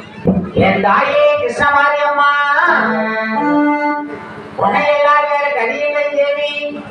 என் தாயே கிருஷ்ணமாரி அம்மா உன்னை எல்லாரும் வேற கதியில்லை தேவி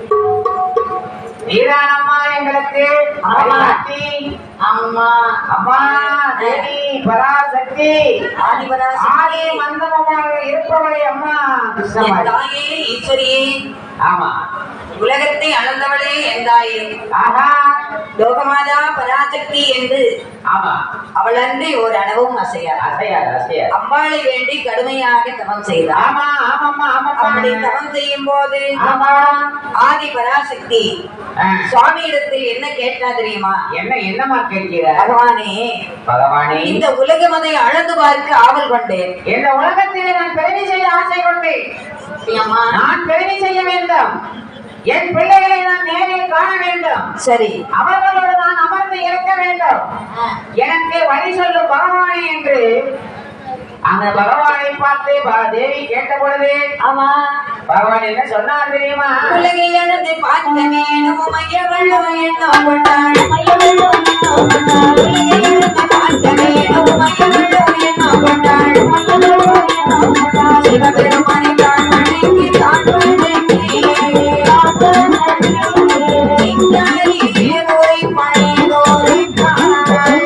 நீதான் அம்மா எங்களுக்கு வழிகாட்டி. அம்மா அம்மா தேவி பராசக்தி ஆதிபராசக்தி. ஆதி மந்தமமாக இருப்பவளே அம்மா என் கிருஷ்ணமாரி தாயே ஈஸ்வரியே ஆமா உலகத்தை அளந்தவளே என் தாயே ஆஹா லோகமாதா பராசக்தி என்று ஆமா அவள் அன்றி ஒரு அணவும் அசையார் அசையாது அசையாது அம்பாளை வேண்டி கடுமையாக தவம் செய்தார் ஆமா ஆமாம்மா அப்படி ஆமாம்மா தவம் செய்யும் போது ஆமா ஆதி பராசக்தி ஆ. சுவாமியிடத்தில் என்ன கேட்டா தெரியுமா என்ன என்னமா கேட்கிற பகவானே பகவானே இந்த உலகம் அதை அளந்து பார்க்க ஆவல் கொண்டேன் இந்த உலகத்திலே நான் பெருமை செய்ய ஆசை கொண்டேன் அம்மா நான் பெருமை செய்ய வேண்டும் என் பிள்ளைகளை நான் நேரில் காண வேண்டும் சரி அவர்களோடு நான் அமர்ந்து இருக்க வேண்டும் எனக்கு வழி சொல்லும் பகவானே என்று அந்த பகவானை பார்த்து ப- தேவி கேட்ட பொழுது ஆமா பகவான் என்ன சொன்னார் தெரியுமா உலகை அளந்து பார்க்க வேணும் மையவள்ளோ எண்ணம் கொண்டாள் உலகை அளந்து பார்க்க வேணும் மையவள்ளோ எண்ணம் கொண்டாள் சிவபெருமானை தான் வணங்கி தான் வணங்கி சிங்காரி தேவரை பணிந்தோரை காணாள்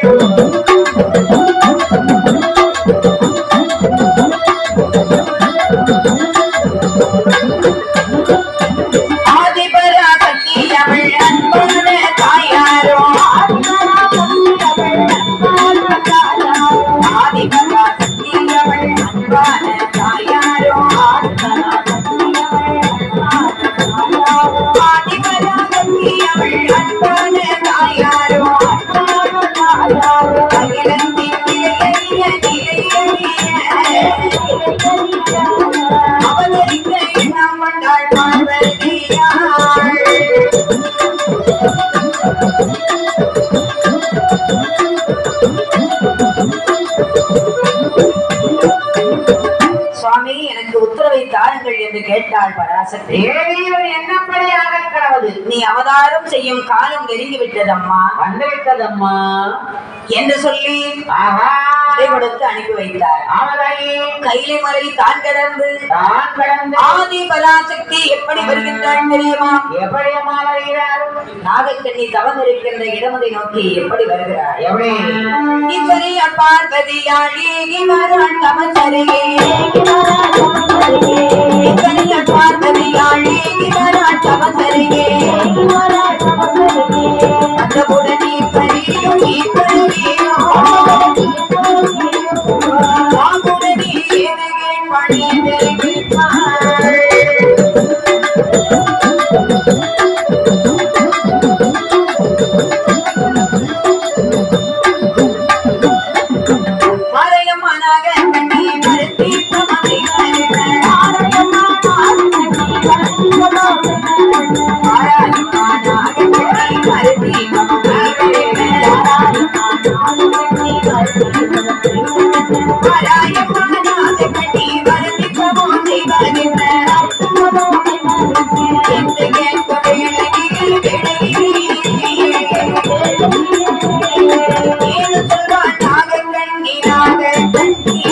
ஆதிபராசக்தி அவள் அன்பான தாயாரோ ஆதிபராசக்தி அவள் அன்பான தாயாரோ ஆதிபராசக்தி அவள் அன்பான தாயாரோ அகிலத்தின் நிலையறிய நிலையறிய அவதரிக்க எண்ணம் கொண்டாள் பார்வதியாள் சுவாமி எனக்கு உத்தரவை தாருங்கள் என்று கேட்டாள் பராசக்தி தேவியின் என்னப்படியாக கடவுது நீ அவதாரம் செய்யும் காலம் நெருங்கி விட்டதம்மா வந்துவிட்டதம்மா என்று சொல்லி ஆஹா விடை கொடுத்து அனுப்பி வைத்தார் ஆமதாயி கைலை மலை தான் கடந்து தான் கடந்து ஆதி பராசக்தி எப்படி வருகின்றாள் தெரியுமா எப்படி அம்மா வருகிறார் நாகக்கண்ணி தவம் இருக்கின்ற இடமதை நோக்கி எப்படி வருகிறாள் எப்படி இப்பரிய பார்வதியாளி இவரான் தமச்சரியே இப்பரிய பார்வதியாளி இவரான் தமச்சரியே அந்த உடனே பரியும் இப்பரியும் வாங்குடனே ஏனையேன் பணி தெரிவிப்பாள் மறையம்மனாக கண்ணி மறுத்தி தமதை மாறாயம்மனாக கண்ணி மறுத்தி மாறாயம்மனாக கண்ணி மறுத்தி தமதை என்று கேட்க வேளையில் ஏழு சொல்வான் நாகக்கண்ணி நாகக்கண்ணி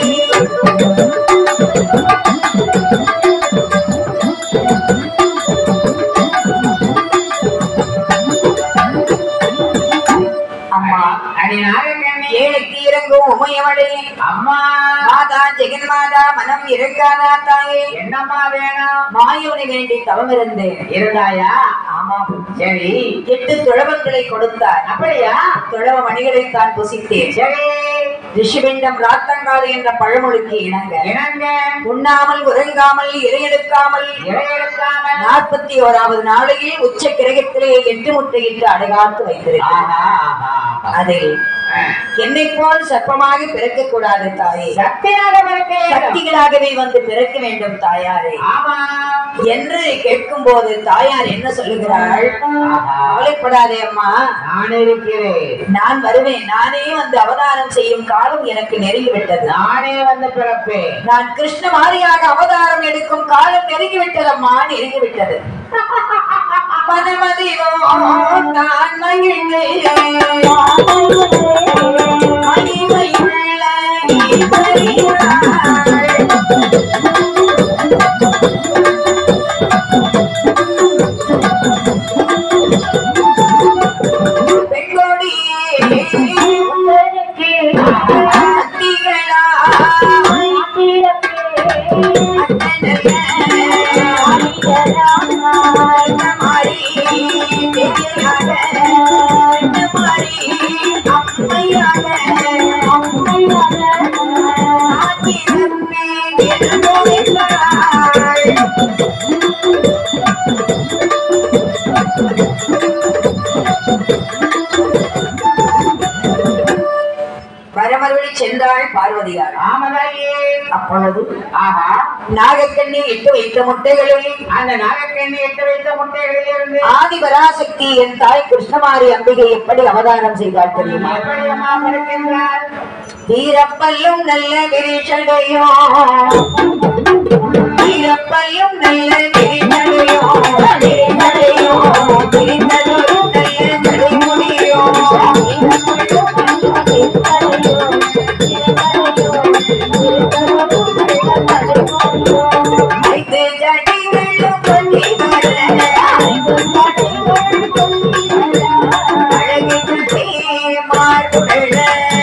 அம்மா அடி நாகக்கண்ணி ஏழைக்கு இறங்கும் உமையவளே அம்மா மாதா ஜெகன்மாதா மனம் இருக்காதா தாயே என்னம்மா வேணும் மாயோனை வேண்டி தவம் இருந்தேன் இருந்தாயா ஆமா சரி எட்டு துழவங்களை கொடுத்தார் அப்படியா துழவ மணிகளை தான் புசித்தேன் சரி ரிஷிபிண்டம் ராத்தங்காது என்ற பழமொழிக்கு இணங்க இணங்க உண்ணாமல் உறங்காமல் இரையெடுக்காமல் இறையெடுக்காமல் நாற்பத்தி ஓராவது நாளையில் உச்ச கிரகத்திலே எட்டு முட்டையிட்டு அடைகாத்து வைத்திருக்கிறார் ஆஹா, ஆஹா, ஆஹா. அதில் ஆ. என்னை போல் சர்ப்பமாக பிறக்க கூடாது தாயே சக்தியாக பிறக்க வேண்டும். சக்திகளாகவே வந்து பிறக்க வேண்டும் தாயாரே ஆமா என்று கேட்கும் போது தாயார் என்ன சொல்லுகிறாள் ஆஹா. கவலைப்படாதே அம்மா நான் இருக்கிறேன் நான் வருவேன் நானே வந்து அவதாரம் செய்யும் காலம் எனக்கு நெருங்கிவிட்டது நானே வந்து பிறப்பேன் நான் கிருஷ்ண மாரியாக அவதாரம் எடுக்கும் காலம் நெருங்கிவிட்டதம்மா நெருங்கிவிட்டது பதமதிவோ நான் மகிழ்ந்தேன் மகிமையுள்ள ஆதிரமே நின்றோய்ந்தாள். வரமறுவழி சென்றாள் பார்வதியார் ஆமதாயே அப்பொழுது ஆஹா நாகக்கண்ணி இட்டு வைத்த முட்டைகளை அந்த நாகக்கண்ணி எட்டு வைத்த முட்டைகளிலிருந்து ஆதி பராசக்தி என் தாய் கிருஷ்ணமாரி அம்பிகை எப்படி அவதாரம் செய்தாள் தெரியுமா எப்படி அம்மா பிறக்கின்றார் வீரப்பல்லும் நல்ல விரிச்சடையோ வீரப்பல்லும் நல்ல விரிச்சடையோ விரிச்சடையோ விரிந்ததொரு நல்ல தலைமுடியோ ஐந்து ஜடிகளும் கொல்லி வர அழகிற்கு மாறுபட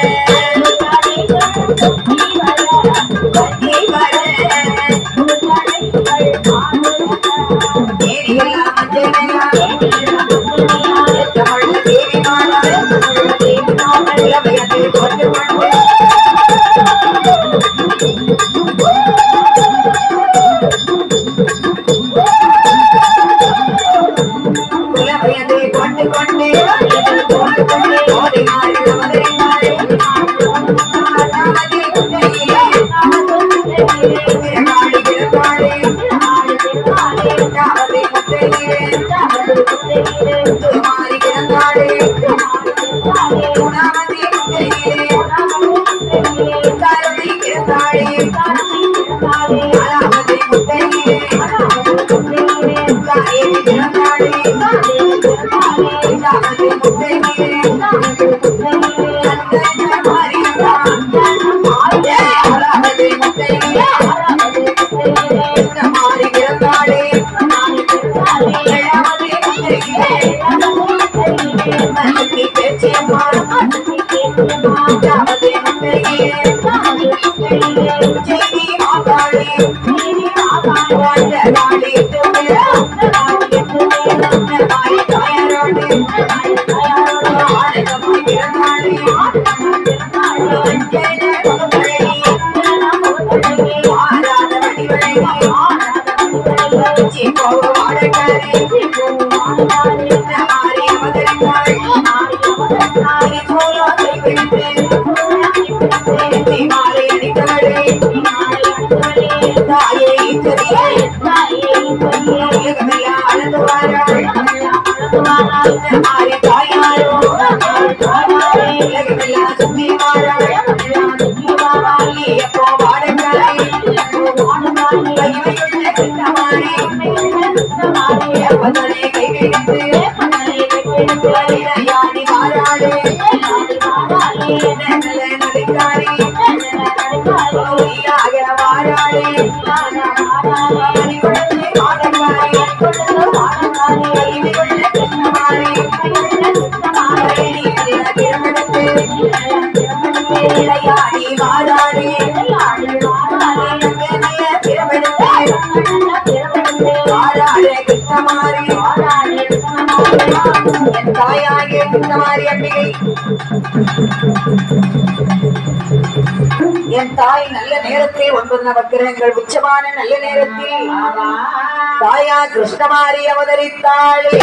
தாயாகிய கிருஷ்ணமாரி அம்பிகை என் தாய் நல்ல நேரத்தில் ஒன்பது நவக்கிரகங்கள் உச்சமான நல்ல நேரத்தில் தாயா கிருஷ்ணமாரி அவதரித்தாளே